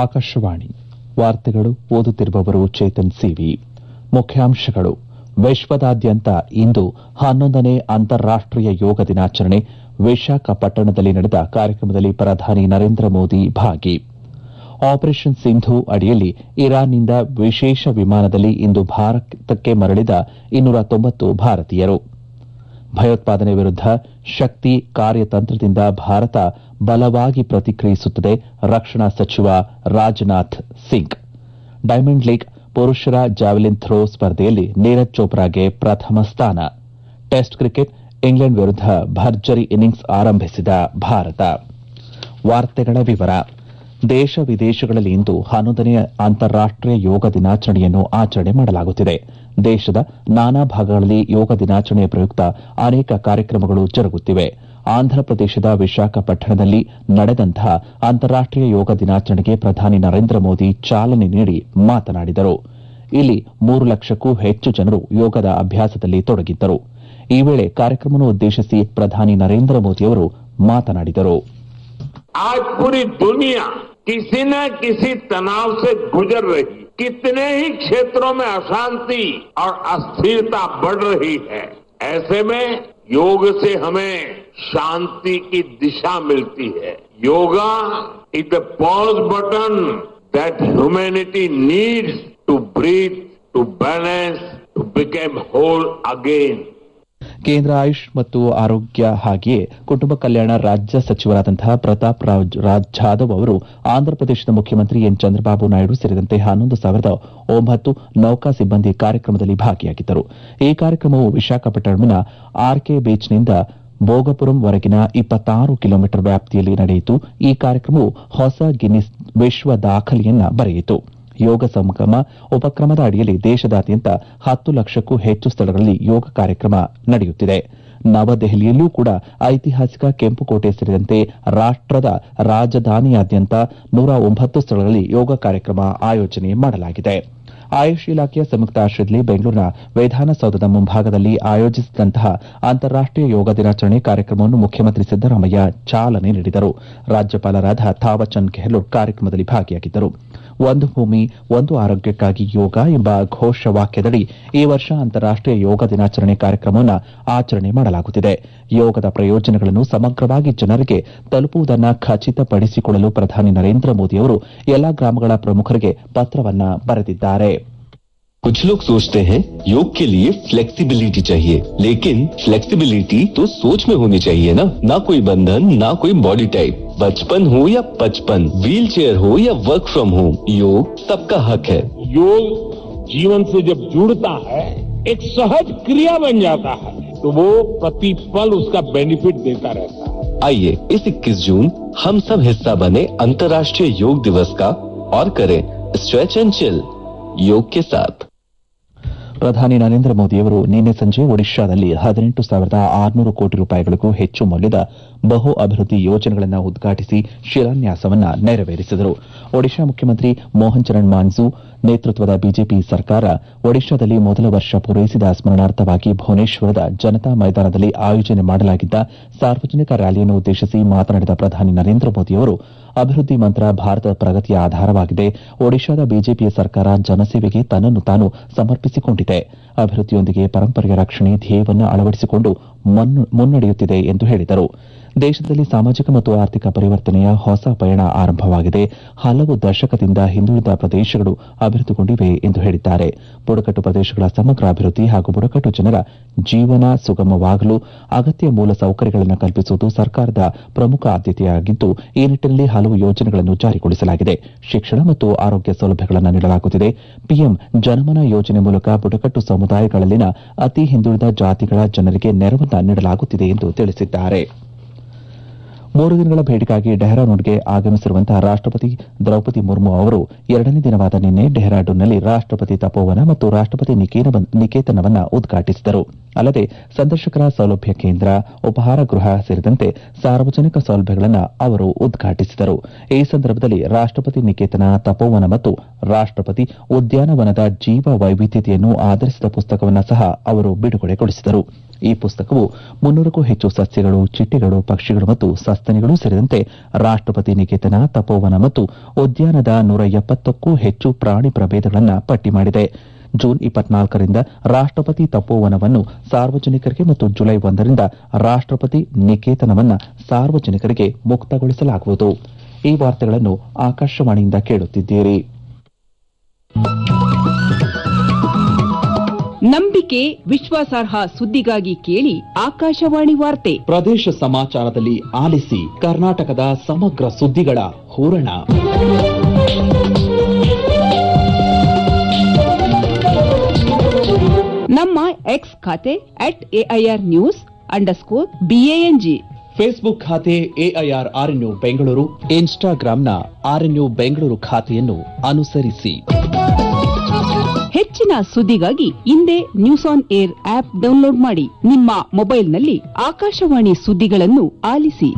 ಆಕಾಶವಾಣಿ ವಾರ್ತೆಗಳು ಓದುತ್ತಿರುವವರು ಚೇತನ್ ಸಿವಿ ಮುಖ್ಯಾಂಶಗಳು ವಿಶ್ವದಾದ್ಯಂತ ಇಂದು ಹನ್ನೊಂದನೇ ಅಂತಾರಾಷ್ಟೀಯ ಯೋಗ ದಿನಾಚರಣೆ ವಿಶಾಖಪಟ್ಟಣದಲ್ಲಿ ನಡೆದ ಕಾರ್ಯಕ್ರಮದಲ್ಲಿ ಪ್ರಧಾನಿ ನರೇಂದ್ರ ಮೋದಿ ಭಾಗಿ ಆಪರೇಷನ್ ಸಿಂಧು ಅಡಿಯಲ್ಲಿ ಇರಾನ್ನಿಂದ ವಿಶೇಷ ವಿಮಾನದಲ್ಲಿ ಇಂದು ಭಾರತಕ್ಕೆ ಮರಳಿದ ಇನ್ನೂರ ತೊಂಬತ್ತು ಭಾರತೀಯರು ಭಯೋತ್ಪಾದನೆ ವಿರುದ್ದ ಶಕ್ತಿ ಕಾರ್ಯತಂತ್ರದಿಂದ ಭಾರತ ಬಲವಾಗಿ ಪ್ರತಿಕ್ರಿಯಿಸುತ್ತದೆ ರಕ್ಷಣಾ ಸಚಿವ ರಾಜನಾಥ್ ಸಿಂಗ್ ಡೈಮಂಡ್ ಲೀಗ್ ಪುರುಷರ ಜಾವೆಲಿನ್ ಥ್ರೋ ಸ್ಪರ್ಧೆಯಲ್ಲಿ ನೀರಜ್ ಚೋಪ್ರಾಗೆ ಪ್ರಥಮ ಸ್ಥಾನ ಟೆಸ್ಟ್ ಕ್ರಿಕೆಟ್ ಇಂಗ್ಲೆಂಡ್ ವಿರುದ್ದ ಭರ್ಜರಿ ಇನ್ನಿಂಗ್ಸ್ ಆರಂಭಿಸಿದ ಭಾರತ ವಾರ್ತೆಗಳ ವಿವರ ದೇಶ ವಿದೇಶಗಳಲ್ಲಿ ಇಂದು ಹನ್ನೊಂದನೇ ಅಂತಾರಾಷ್ಟೀಯ ಯೋಗ ದಿನಾಚರಣೆಯನ್ನು ಆಚರಣೆ ಮಾಡಲಾಗುತ್ತಿದೆ ದೇಶದ ನಾನಾ ಭಾಗಗಳಲ್ಲಿ ಯೋಗ ದಿನಾಚರಣೆಯ ಪ್ರಯುಕ್ತ ಅನೇಕ ಕಾರ್ಯಕ್ರಮಗಳು ಜರುಗುತ್ತಿವೆ ಆಂಧ್ರಪ್ರದೇಶದ ವಿಶಾಖಪಟ್ಟಣದಲ್ಲಿ ನಡೆದಂತಹ ಅಂತಾರಾಷ್ಟೀಯ ಯೋಗ ದಿನಾಚರಣೆಗೆ ಪ್ರಧಾನಿ ನರೇಂದ್ರ ಮೋದಿ ಚಾಲನೆ ನೀಡಿ ಮಾತನಾಡಿದರು ಇಲ್ಲಿ ಮೂರು ಲಕ್ಷಕ್ಕೂ ಹೆಚ್ಚು ಜನರು ಯೋಗದ ಅಭ್ಯಾಸದಲ್ಲಿ ತೊಡಗಿದ್ದರು ಈ ವೇಳೆ ಕಾರ್ಯಕ್ರಮವನ್ನು ಉದ್ದೇಶಿಸಿ ಪ್ರಧಾನಿ ನರೇಂದ್ರ ಮೋದಿಯವರು ಮಾತನಾಡಿದರು आज पूरी दुनिया किसी न किसी तनाव से गुजर रही कितने ही क्षेत्रों में अशांति और अस्थिरता बढ़ रही है ऐसे में योग से हमें शांति की दिशा मिलती है yoga is the pause button that humanity needs to breathe to balance to become whole again ಕೇಂದ್ರ ಆಯುಷ್ ಮತ್ತು ಆರೋಗ್ಯ ಹಾಗೆಯೇ ಕುಟುಂಬ ಕಲ್ಯಾಣ ರಾಜ್ಯ ಸಚಿವರಾದಂತಹ ಪ್ರತಾಪ್ ರಾಜ್ ಜಾಧವ್ ಅವರು ಆಂಧ್ರಪ್ರದೇಶದ ಮುಖ್ಯಮಂತ್ರಿ ಎನ್ ಚಂದ್ರಬಾಬು ನಾಯ್ಡು ಸೇರಿದಂತೆ ಹನ್ನೊಂದು ಸಾವಿರದ ಒಂಬತ್ತು ನೌಕಾ ಸಿಬ್ಬಂದಿ ಕಾರ್ಯಕ್ರಮದಲ್ಲಿ ಭಾಗಿಯಾಗಿದ್ದರು ಈ ಕಾರ್ಯಕ್ರಮವು ವಿಶಾಖಪಟ್ಟಣಂನ ಆರ್ಕೆ ಬೀಚ್ನಿಂದ ಭೋಗಪುರಂ ವರೆಗಿನ ಇಪ್ಪತ್ತಾರು ಕಿಲೋಮೀಟರ್ ವ್ಯಾಪ್ತಿಯಲ್ಲಿ ನಡೆಯಿತು ಈ ಕಾರ್ಯಕ್ರಮವು ಹೊಸ ಗಿನ್ನಿಸ್ ವಿಶ್ವ ದಾಖಲೆಯನ್ನ ಬರೆಯಿತು ಯೋಗ ಸಂಗಮ ಉಪಕ್ರಮದ ಅಡಿಯಲ್ಲಿ ದೇಶದಾದ್ಯಂತ ಹತ್ತು ಲಕ್ಷಕ್ಕೂ ಹೆಚ್ಚು ಸ್ಥಳಗಳಲ್ಲಿ ಯೋಗ ಕಾರ್ಯಕ್ರಮ ನಡೆಯುತ್ತಿದೆ ನವದೆಹಲಿಯಲ್ಲೂ ಕೂಡ ಐತಿಹಾಸಿಕ ಕೆಂಪುಕೋಟೆ ಸೇರಿದಂತೆ ರಾಷ್ಟದ ರಾಜಧಾನಿಯಾದ್ಯಂತ ನೂರ ಒಂಬತ್ತು ಸ್ಥಳಗಳಲ್ಲಿ ಯೋಗ ಕಾರ್ಯಕ್ರಮ ಆಯೋಜನೆ ಮಾಡಲಾಗಿದೆ ಆಯುಷ್ ಇಲಾಖೆಯ ಸಂಯುಕ್ತ ಆಶ್ರಯದಲ್ಲಿ ಬೆಂಗಳೂರಿನ ವಿಧಾನಸೌಧದ ಮುಂಭಾಗದಲ್ಲಿ ಆಯೋಜಿಸಿದಂತಹ ಅಂತಾರಾಷ್ಟೀಯ ಯೋಗ ದಿನಾಚರಣೆ ಕಾರ್ಯಕ್ರಮವನ್ನು ಮುಖ್ಯಮಂತ್ರಿ ಸಿದ್ದರಾಮಯ್ಯ ಚಾಲನೆ ನೀಡಿದರು ರಾಜ್ಯಪಾಲರಾದ ಥಾವರ್ಚಂದ್ ಗೆಹ್ಲೋಟ್ ಕಾರ್ಯಕ್ರಮದಲ್ಲಿ ಭಾಗಿಯಾಗಿದ್ದರು ಒಂದು ಭೂಮಿ ಒಂದು ಆರೋಗ್ಯಕ್ಕಾಗಿ ಯೋಗ ಎಂಬ ಘೋಷವಾಕ್ಯದಡಿ ಈ ವರ್ಷ ಅಂತಾರಾಷ್ಟೀಯ ಯೋಗ ದಿನಾಚರಣೆ ಕಾರ್ಯಕ್ರಮವನ್ನು ಆಚರಣೆ ಮಾಡಲಾಗುತ್ತಿದೆ ಯೋಗದ ಪ್ರಯೋಜನಗಳನ್ನು ಸಮಗ್ರವಾಗಿ ಜನರಿಗೆ ತಲುಪುವುದನ್ನು ಖಚಿತಪಡಿಸಿಕೊಳ್ಳಲು ಪ್ರಧಾನಿ ನರೇಂದ್ರ ಮೋದಿ ಅವರು ಎಲ್ಲಾ ಗ್ರಾಮಗಳ ಪ್ರಮುಖರಿಗೆ ಪತ್ರವನ್ನ ಬರೆದಿದ್ದಾರೆ कुछ लोग सोचते हैं योग के लिए फ्लेक्सिबिलिटी चाहिए लेकिन फ्लेक्सिबिलिटी तो सोच में होनी चाहिए ना ना कोई बंधन ना कोई बॉडी टाइप बचपन हो या पचपन व्हील चेयर हो या वर्क फ्रॉम होम योग सबका हक है योग जीवन से जब जुड़ता है एक सहज क्रिया बन जाता है तो वो प्रतिपल उसका बेनिफिट देता रहता है आइए इस 21 जून हम सब हिस्सा बने अंतर्राष्ट्रीय योग दिवस का और करें स्ट्रेच एंड चिल योग के साथ ಪ್ರಧಾನಿ ನರೇಂದ್ರ ಮೋದಿಯವರು ನಿನ್ನೆ ಸಂಜೆ ಒಡಿಶಾದಲ್ಲಿ ಹದಿನೆಂಟು ಸಾವಿರದ ಆರುನೂರು ಕೋಟಿ ರೂಪಾಯಿಗಳಿಗೂ ಹೆಚ್ಚು ಮೌಲ್ಯದ ಬಹು ಅಭಿವೃದ್ಧಿ ಯೋಜನೆಗಳನ್ನು ಉದ್ಘಾಟಿಸಿ ಶಿಲಾನ್ಯಾಸವನ್ನ ನೆರವೇರಿಸಿದರು ಒಡಿಶಾ ಮುಖ್ಯಮಂತ್ರಿ ಮೋಹನ್ ಚರಣ್ ಮಾಂಝು ನೇತೃತ್ವದ ಬಿಜೆಪಿ ಸರ್ಕಾರ ಒಡಿಶಾದಲ್ಲಿ ಮೊದಲ ವರ್ಷ ಪೂರೈಸಿದ ಸ್ಮರಣಾರ್ಥವಾಗಿ ಭುವನೇಶ್ವರದ ಜನತಾ ಮೈದಾನದಲ್ಲಿ ಆಯೋಜನೆ ಮಾಡಲಾಗಿದ್ದ ಸಾರ್ವಜನಿಕ ರ್ಯಾಲಿಯನ್ನು ಉದ್ದೇಶಿಸಿ ಮಾತನಾಡಿದ ಪ್ರಧಾನಿ ನರೇಂದ್ರ ಮೋದಿಯವರು ಅಭಿವೃದ್ಧಿ ಮಂತ್ರ ಭಾರತದ ಪ್ರಗತಿಯ ಆಧಾರವಾಗಿದೆ ಒಡಿಶಾದ ಬಿಜೆಪಿಯ ಸರ್ಕಾರ ಜನಸೇವೆಗೆ ತನ್ನನ್ನು ತಾನು ಸಮರ್ಪಿಸಿಕೊಂಡಿದೆ ಅಭಿವೃದ್ಧಿಯೊಂದಿಗೆ ಪರಂಪರೆಯ ರಕ್ಷಣೆ ಧ್ಯೇಯವನ್ನು ಅಳವಡಿಸಿಕೊಂಡು ಮುನ್ನಡೆಯುತ್ತಿದೆ ಎಂದು ಹೇಳಿದರು ದೇಶದಲ್ಲಿ ಸಾಮಾಜಿಕ ಮತ್ತು ಆರ್ಥಿಕ ಪರಿವರ್ತನೆಯ ಹೊಸ ಪಯಣ ಆರಂಭವಾಗಿದೆ ಹಲವು ದಶಕದಿಂದ ಹಿಂದುಳಿದ ಪ್ರದೇಶಗಳು ಅಭಿವೃದ್ಧಿಗೊಂಡಿವೆ ಎಂದು ಹೇಳಿದ್ದಾರೆ ಬುಡಕಟ್ಟು ಪ್ರದೇಶಗಳ ಸಮಗ್ರ ಅಭಿವೃದ್ಧಿ ಹಾಗೂ ಬುಡಕಟ್ಟು ಜನರ ಜೀವನ ಸುಗಮವಾಗಲು ಅಗತ್ಯ ಮೂಲ ಸೌಕರ್ಯಗಳನ್ನು ಕಲ್ಪಿಸುವುದು ಸರ್ಕಾರದ ಪ್ರಮುಖ ಆದ್ಯತೆಯಾಗಿದ್ದು ಈ ನಿಟ್ಟಿನಲ್ಲಿ ಹಲವು ಯೋಜನೆಗಳನ್ನು ಜಾರಿಗೊಳಿಸಲಾಗಿದೆ ಶಿಕ್ಷಣ ಮತ್ತು ಆರೋಗ್ಯ ಸೌಲಭ್ಯಗಳನ್ನು ನೀಡಲಾಗುತ್ತಿದೆ ಪಿಎಂ ಜನಮನ ಯೋಜನೆ ಮೂಲಕ ಬುಡಕಟ್ಟು ಸಮುದಾಯಗಳಲ್ಲಿನ ಅತಿ ಹಿಂದುಳಿದ ಜಾತಿಗಳ ಜನರಿಗೆ ನೆರವನ್ನ ನೀಡಲಾಗುತ್ತಿದೆ ಎಂದು ತಿಳಿಸಿದ್ದಾರೆ ಮೂರು ದಿನಗಳ ಭೇಟಿಗಾಗಿ ಡೆಹ್ರಾಡೂನ್ಗೆ ಆಗಮಿಸಿರುವಂತಹ ರಾಷ್ಟಪತಿ ದ್ರೌಪದಿ ಮುರ್ಮು ಅವರು ಎರಡನೇ ದಿನವಾದ ನಿನ್ನೆ ಡೆಹ್ರಾಡೂನ್ನಲ್ಲಿ ರಾಷ್ಟಪತಿ ತಪೋವನ ಮತ್ತು ರಾಷ್ಟಪತಿ ನಿಕೇತನವನ್ನ ಉದ್ಘಾಟಿಸಿದರು ಅಲ್ಲದೆ ಸಂದರ್ಶಕರ ಸೌಲಭ್ಯ ಕೇಂದ್ರ ಉಪಹಾರ ಗೃಹ ಸೇರಿದಂತೆ ಸಾರ್ವಜನಿಕ ಸೌಲಭ್ಯಗಳನ್ನು ಅವರು ಉದ್ಘಾಟಿಸಿದರು ಈ ಸಂದರ್ಭದಲ್ಲಿ ರಾಷ್ಟಪತಿ ನಿಕೇತನ ತಪೋವನ ಮತ್ತು ರಾಷ್ಟಪತಿ ಉದ್ಯಾನವನದ ಜೀವ ವೈವಿಧ್ಯತೆಯನ್ನು ಆಧರಿಸಿದ ಪುಸ್ತಕವನ್ನು ಸಹ ಅವರು ಬಿಡುಗಡೆಗೊಳಿಸಿದರು ಈ ಪುಸ್ತಕವು ಮುನ್ನೂರಕ್ಕೂ ಹೆಚ್ಚು ಸಸ್ಯಗಳು ಚಿಟ್ಟೆಗಳು ಪಕ್ಷಿಗಳು ಮತ್ತು ಸಸ್ತನಿಗಳು ಸೇರಿದಂತೆ ರಾಷ್ಟಪತಿ ನಿಕೇತನ ತಪೋವನ ಮತ್ತು ಉದ್ಯಾನದ ನೂರ ಎಪ್ಪತ್ತಕ್ಕೂ ಹೆಚ್ಚು ಪ್ರಾಣಿ ಪ್ರಭೇದಗಳನ್ನು ಪಟ್ಟಿ ಮಾಡಿದೆ ಜೂನ್ ಇಪ್ಪತ್ನಾಲ್ಕರಿಂದ ರಾಷ್ಟಪತಿ ತಪೋವನವನ್ನು ಸಾರ್ವಜನಿಕರಿಗೆ ಮತ್ತು ಜುಲೈ ಒಂದರಿಂದ ರಾಷ್ಟಪತಿ ನಿಕೇತನವನ್ನು ಸಾರ್ವಜನಿಕರಿಗೆ ಮುಕ್ತಗೊಳಿಸಲಾಗುವುದು ಈ ವಾರ್ತೆಗಳನ್ನು ಆಕಾಶವಾಣಿಯಿಂದ ಕೇಳುತ್ತಿದ್ದೀರಿ ನಂಬಿಕೆ ವಿಶ್ವಾಸಾರ್ಹ ಸುದ್ದಿಗಾಗಿ ಕೇಳಿ ಆಕಾಶವಾಣಿ ವಾರ್ತೆ ಪ್ರದೇಶ ಸಮಾಚಾರದಲ್ಲಿ ಆಲಿಸಿ ಕರ್ನಾಟಕದ ಸಮಗ್ರ ಸುದ್ದಿಗಳ ಹೂರಣ ನಮ್ಮ ಎಕ್ಸ್ ಖಾತೆ at AIR news underscore BANG Facebook ಖಾತೆ ಎಐಆರ್ ಆರ್ಎನ್ಯು ಬೆಂಗಳೂರು ಇನ್ಸ್ಟಾಗ್ರಾಂನ ಆರ್ಎನ್ಯು ಬೆಂಗಳೂರು ಖಾತೆಯನ್ನು ಅನುಸರಿಸಿ ಹೆಚ್ಚಿನ ಸುದ್ದಿಗಾಗಿ ಹಿಂದೆ news on air app download ಮಾಡಿ ನಿಮ್ಮ ಮೊಬೈಲ್ನಲ್ಲಿ ಆಕಾಶವಾಣಿ ಸುದ್ದಿಗಳನ್ನು ಆಲಿಸಿ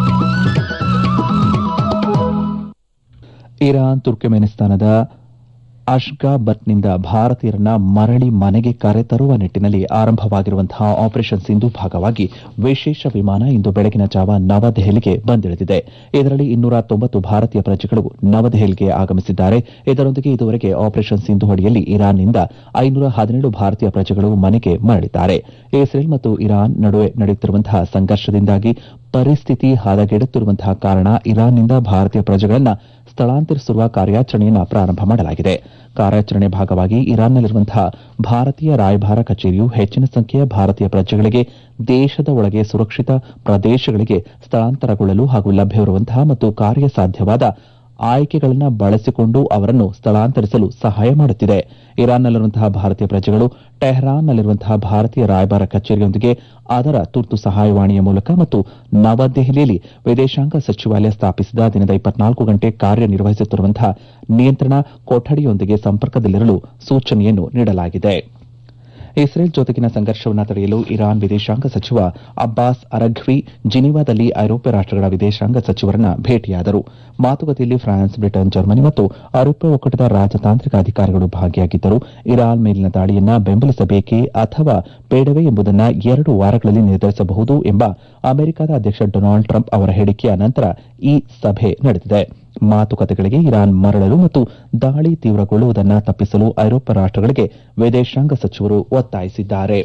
ಇರಾನ್ ತುರ್ಕಮೆನಿಸ್ತಾನದ ಅಶ್ಗಾಬತ್ನಿಂದ ಭಾರತೀಯರನ್ನ ಮರಳಿ ಮನೆಗೆ ಕರೆತರುವ ನಿಟ್ಟಿನಲ್ಲಿ ಆರಂಭವಾಗಿರುವಂತಹ ಆಪರೇಷನ್ ಸಿಂಧು ಭಾಗವಾಗಿ ವಿಶೇಷ ವಿಮಾನ ಇಂದು ಬೆಳಗಿನ ಜಾವ ನವದೆಹಲಿಗೆ ಬಂದಿಳಿದಿದೆ ಇದರಲ್ಲಿ ಇನ್ನೂರ ತೊಂಬತ್ತು ಭಾರತೀಯ ಪ್ರಜೆಗಳು ನವದೆಹಲಿಗೆ ಆಗಮಿಸಿದ್ದಾರೆ ಇದರೊಂದಿಗೆ ಇದುವರೆಗೆ ಆಪರೇಷನ್ ಸಿಂಧು ಅಡಿಯಲ್ಲಿ ಇರಾನ್ನಿಂದ ಐನೂರ ಹದಿನೇಳು ಭಾರತೀಯ ಪ್ರಜೆಗಳು ಮನೆಗೆ ಮರಳಿದ್ದಾರೆ ಇಸ್ರೇಲ್ ಮತ್ತು ಇರಾನ್ ನಡುವೆ ನಡೆಯುತ್ತಿರುವಂತಹ ಸಂಘರ್ಷದಿಂದಾಗಿ ಪರಿಸ್ಥಿತಿ ಹದಗೆಡುತ್ತಿರುವಂತಹ ಕಾರಣ ಇರಾನ್ನಿಂದ ಭಾರತೀಯ ಪ್ರಜೆಗಳನ್ನು ಸ್ಥಳಾಂತರಿಸಿರುವ ಕಾರ್ಯಾಚರಣೆಯನ್ನು ಪ್ರಾರಂಭ ಮಾಡಲಾಗಿದೆ ಕಾರ್ಯಾಚರಣೆ ಭಾಗವಾಗಿ ಇರಾನ್ನಲ್ಲಿರುವಂತಹ ಭಾರತೀಯ ರಾಯಭಾರ ಕಚೇರಿಯು ಹೆಚ್ಚಿನ ಸಂಖ್ಯೆಯ ಭಾರತೀಯ ಪ್ರಜೆಗಳಿಗೆ ದೇಶದ ಒಳಗೆ ಸುರಕ್ಷಿತ ಪ್ರದೇಶಗಳಿಗೆ ಸ್ಥಳಾಂತರಗೊಳ್ಳಲು ಹಾಗೂ ಲಭ್ಯವಿರುವಂತಹ ಮತ್ತು ಕಾರ್ಯಸಾಧ್ಯವಾದ ಆಯ್ಕೆಗಳನ್ನು ಬಳಸಿಕೊಂಡು ಅವರನ್ನು ಸ್ಥಳಾಂತರಿಸಲು ಸಹಾಯ ಮಾಡುತ್ತಿದೆ ಇರಾನ್ನಲ್ಲಿರುವಂತಹ ಭಾರತೀಯ ಪ್ರಜೆಗಳು ಟೆಹರಾನ್ನಲ್ಲಿರುವಂತಹ ಭಾರತೀಯ ರಾಯಭಾರ ಕಚೇರಿಯೊಂದಿಗೆ ಅದರ ತುರ್ತು ಸಹಾಯವಾಣಿಯ ಮೂಲಕ ಮತ್ತು ನವದೆಹಲಿಯಲ್ಲಿ ವಿದೇಶಾಂಗ ಸಚಿವಾಲಯ ಸ್ಥಾಪಿಸಿದ ದಿನದ ಇಪ್ಪತ್ನಾಲ್ಕು ಗಂಟೆ ಕಾರ್ಯನಿರ್ವಹಿಸುತ್ತಿರುವಂತಹ ನಿಯಂತ್ರಣ ಕೊಠಡಿಯೊಂದಿಗೆ ಸಂಪರ್ಕದಲ್ಲಿರಲು ಸೂಚನೆಯನ್ನು ನೀಡಲಾಗಿದೆ ಇಸ್ರೇಲ್ ಜೊತೆಗಿನ ಸಂಘರ್ಷವನ್ನು ತಡೆಯಲು ಇರಾನ್ ವಿದೇಶಾಂಗ ಸಚಿವ ಅಬ್ಬಾಸ್ ಅರಘ್ವಿ ಜಿನಿವಾದಲ್ಲಿ ಐರೋಪ್ಯ ರಾಷ್ಟಗಳ ವಿದೇಶಾಂಗ ಸಚಿವರನ್ನ ಭೇಟಿಯಾದರು ಮಾತುಕತೆಯಲ್ಲಿ ಫ್ರಾನ್ಸ್ ಬ್ರಿಟನ್ ಜರ್ಮನಿ ಮತ್ತು ಐರೋಪ್ಯ ಒಕ್ಕೂಟದ ರಾಜತಾಂತ್ರಿಕ ಅಧಿಕಾರಿಗಳು ಭಾಗಿಯಾಗಿದ್ದರು ಇರಾನ್ ಮೇಲಿನ ದಾಳಿಯನ್ನ ಬೆಂಬಲಿಸಬೇಕೇ ಅಥವಾ ಬೇಡವೇ ಎಂಬುದನ್ನು ಎರಡು ವಾರಗಳಲ್ಲಿ ನಿರ್ಧರಿಸಬಹುದು ಎಂಬ ಅಮೆರಿಕದ ಅಧ್ಯಕ್ಷ ಡೊನಾಲ್ಡ್ ಟ್ರಂಪ್ ಅವರ ಹೇಳಿಕೆಯ ನಂತರ ಈ ಸಭೆ ನಡೆದಿದೆ ಮಾತುಕತೆಗಳಿಗೆ ಇರಾನ್ ಮರಳಲು ಮತ್ತು ದಾಳಿ ತೀವ್ರಗೊಳ್ಳುವುದನ್ನು ತಪ್ಪಿಸಲು ಐರೋಪ್ಯ ರಾಷ್ಟಗಳಿಗೆ ವಿದೇಶಾಂಗ ಸಚಿವರು ಒತ್ತಾಯಿಸಿದ್ದಾರೆ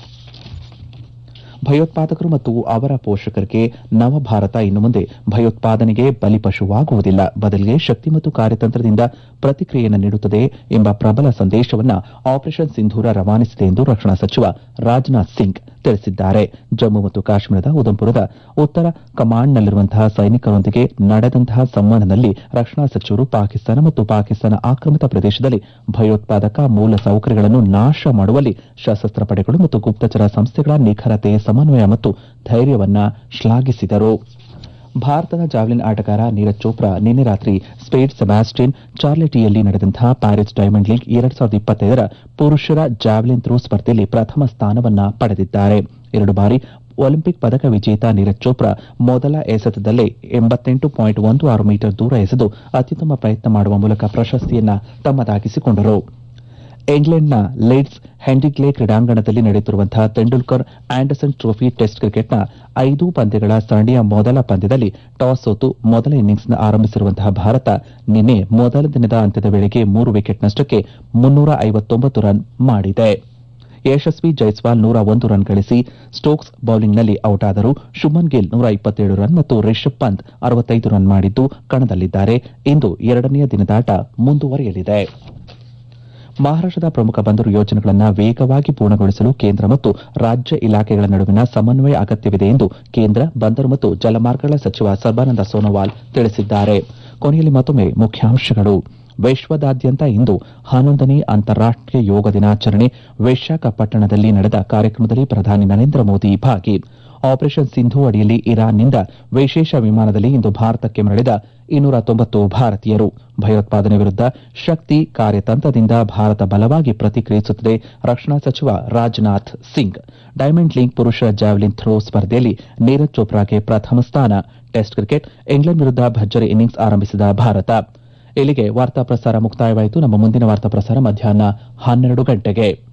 ಭಯೋತ್ಪಾದಕರು ಮತ್ತು ಅವರ ಪೋಷಕರಿಗೆ ನವಭಾರತ ಇನ್ನು ಮುಂದೆ ಭಯೋತ್ಪಾದನೆಗೆ ಬಲಿಪಶುವಾಗುವುದಿಲ್ಲ ಬದಲಿಗೆ ಶಕ್ತಿ ಮತ್ತು ಕಾರ್ಯತಂತ್ರದಿಂದ ಪ್ರತಿಕ್ರಿಯೆಯನ್ನು ನೀಡುತ್ತದೆ ಎಂಬ ಪ್ರಬಲ ಸಂದೇಶವನ್ನು ಆಪರೇಷನ್ ಸಿಂಧೂರ ರವಾನಿಸಿದೆ ಎಂದು ರಕ್ಷಣಾ ಸಚಿವ ರಾಜನಾಥ್ ಸಿಂಗ್ ತಿಳಿಸಿದ್ದಾರೆ ಜಮ್ಮು ಮತ್ತು ಕಾಶ್ಮೀರದ ಉದಂಪುರದ ಉತ್ತರ ಕಮಾಂಡ್ನಲ್ಲಿರುವಂತಹ ಸೈನಿಕರೊಂದಿಗೆ ನಡೆದಂತಹ ಸಂವಹನದಲ್ಲಿ ರಕ್ಷಣಾ ಸಚಿವರು ಪಾಕಿಸ್ತಾನ ಮತ್ತು ಪಾಕಿಸ್ತಾನ ಆಕ್ರಮಿತ ಪ್ರದೇಶದಲ್ಲಿ ಭಯೋತ್ಪಾದಕ ಮೂಲ ಸೌಕರ್ಯಗಳನ್ನು ನಾಶ ಮಾಡುವಲ್ಲಿ ಸಶಸ್ತ್ರ ಪಡೆಗಳು ಮತ್ತು ಗುಪ್ತಚರ ಸಂಸ್ಥೆಗಳ ನಿಖರತೆ ಸಮನ್ವಯ ಮತ್ತು ಧೈರ್ಯವನ್ನ ಶ್ಲಾಘಿಸಿದರು ಭಾರತದ ಜಾವೆಲಿನ್ ಆಟಗಾರ ನೀರಜ್ ಚೋಪ್ರಾ ನಿನ್ನೆ ರಾತ್ರಿ ಸ್ಪೇಡ್ ಸೆಬಾಸ್ಟಿಯನ್ ಚಾರ್ಲೆಟಿಯಲ್ಲಿ ನಡೆದಂತಹ ಪ್ಯಾರಿಸ್ ಡೈಮಂಡ್ ಲೀಗ್ ಎರಡ್ ಸಾವಿರದ ಇಪ್ಪತ್ತೈದರ ಪುರುಷರ ಜಾವೆಲಿನ್ ಥ್ರೋ ಸ್ಪರ್ಧೆಯಲ್ಲಿ ಪ್ರಥಮ ಸ್ಥಾನವನ್ನ ಪಡೆದಿದ್ದಾರೆ ಎರಡು ಬಾರಿ ಒಲಿಂಪಿಕ್ ಪದಕ ವಿಜೇತ ನೀರಜ್ ಚೋಪ್ರಾ ಮೊದಲ ಎಸೆತದಲ್ಲೇ ಎಂಬತ್ತೆಂಟು ಪಾಯಿಂಟ್ ಒಂದು ಆರು ಮೀಟರ್ ದೂರ ಎಸೆದು ಅತ್ಯುತ್ತಮ ಪ್ರಯತ್ನ ಮಾಡುವ ಮೂಲಕ ಪ್ರಶಸ್ತಿಯನ್ನ ತಮ್ಮದಾಗಿಸಿಕೊಂಡರು ಇಂಗ್ಲೆಂಡ್ನ ಲೀಡ್ಸ್ ಹೆಂಡಿಗ್ಲೆ ಕ್ರೀಡಾಂಗಣದಲ್ಲಿ ನಡೆಯುತ್ತಿರುವಂತಹ ತೆಂಡೂಲ್ಕರ್ ಆಂಡರ್ಸನ್ ಟ್ರೋಫಿ ಟೆಸ್ಟ್ ಕ್ರಿಕೆಟ್ನ ಐದು ಪಂದ್ಯಗಳ ಸರಣಿಯ ಮೊದಲ ಪಂದ್ಯದಲ್ಲಿ ಟಾಸ್ ಸೋತು ಮೊದಲ ಇನ್ನಿಂಗ್ಸ್ ಆರಂಭಿಸಿರುವಂತಹ ಭಾರತ ನಿನ್ನೆ ಮೊದಲ ದಿನದ ಅಂತ್ಯದ ವೇಳೆಗೆ ಮೂರು ವಿಕೆಟ್ ನಷ್ಟಕ್ಕೆ ಮುನ್ನೂರ ಐವತ್ತೊಂಬತ್ತು ರನ್ ಮಾಡಿದೆ ಯಶಸ್ವಿ ಜೈಸ್ವಾಲ್ ನೂರ ಒಂದು ರನ್ ಗಳಿಸಿ ಸ್ಟೋಕ್ಸ್ ಬೌಲಿಂಗ್ನಲ್ಲಿ ಔಟ್ ಆದರು ಶುಭನ್ ಗಿಲ್ ನೂರ ಇಪ್ಪತ್ತೇಳು ರನ್ ಮತ್ತು ರಿಷಬ್ ಪಂತ್ ಅರವತ್ತೈದು ರನ್ ಮಾಡಿದ್ದು ಕಣದಲ್ಲಿದ್ದಾರೆ ಇಂದು ಎರಡನೆಯ ದಿನದಾಟ ಮುಂದುವರಿಯಲಿದೆ ಮಹಾರಾಷ್ಟದ ಪ್ರಮುಖ ಬಂದರು ಯೋಜನೆಗಳನ್ನು ವೇಗವಾಗಿ ಪೂರ್ಣಗೊಳಿಸಲು ಕೇಂದ್ರ ಮತ್ತು ರಾಜ್ಯ ಇಲಾಖೆಗಳ ನಡುವಿನ ಸಮನ್ವಯ ಅಗತ್ಯವಿದೆ ಎಂದು ಕೇಂದ್ರ ಬಂದರು ಮತ್ತು ಜಲಮಾರ್ಗಗಳ ಸಚಿವ ಸರ್ಬಾನಂದ ಸೋನೋವಾಲ್ ತಿಳಿಸಿದ್ದಾರೆ ಕೊನೆಯಲ್ಲಿ ಮತ್ತೊಮ್ಮೆ ಮುಖ್ಯಾಂಶಗಳು ವಿಶ್ವದಾದ್ಯಂತ ಇಂದು ಹನ್ನೊಂದನೇ ಅಂತಾರಾಷ್ಟೀಯ ಯೋಗ ದಿನಾಚರಣೆ ವಿಶಾಖಪಟ್ಟಣದಲ್ಲಿ ನಡೆದ ಕಾರ್ಯಕ್ರಮದಲ್ಲಿ ಪ್ರಧಾನಿ ನರೇಂದ್ರ ಮೋದಿ ಭಾಗಿ ಆಪರೇಷನ್ ಸಿಂಧು ಅಡಿಯಲ್ಲಿ ಇರಾನ್ನಿಂದ ವಿಶೇಷ ವಿಮಾನದಲ್ಲಿ ಇಂದು ಭಾರತಕ್ಕೆ ಮರಳಿದ ಇನ್ನೂರ ತೊಂಬತ್ತು ಭಾರತೀಯರು ಭಯೋತ್ಪಾದನೆ ವಿರುದ್ಧ ಶಕ್ತಿ ಕಾರ್ಯತಂತ್ರದಿಂದ ಭಾರತ ಬಲವಾಗಿ ಪ್ರತಿಕ್ರಿಯಿಸುತ್ತದೆ ರಕ್ಷಣಾ ಸಚಿವ ರಾಜನಾಥ್ ಸಿಂಗ್ ಡೈಮಂಡ್ ಲೀಗ್ ಪುರುಷರ ಜಾವೆಲಿನ್ ಥ್ರೋ ಸ್ಪರ್ಧೆಯಲ್ಲಿ ನೀರಜ್ ಚೋಪ್ರಾಗೆ ಪ್ರಥಮ ಸ್ಥಾನ ಟೆಸ್ಟ್ ಕ್ರಿಕೆಟ್ ಇಂಗ್ಲೆಂಡ್ ವಿರುದ್ಧ ಭರ್ಜರಿ ಇನ್ನಿಂಗ್ಸ್ ಆರಂಭಿಸಿದ ಭಾರತ ಇಲ್ಲಿಗೆ ವಾರ್ತಾ ಪ್ರಸಾರ ಮುಕ್ತಾಯವಾಯಿತು ನಮ್ಮ ಮುಂದಿನ ವಾರ್ತಾ ಪ್ರಸಾರ ಮಧ್ಯಾಹ್ನ ಹನ್ನೆರಡು ಗಂಟೆಗೆ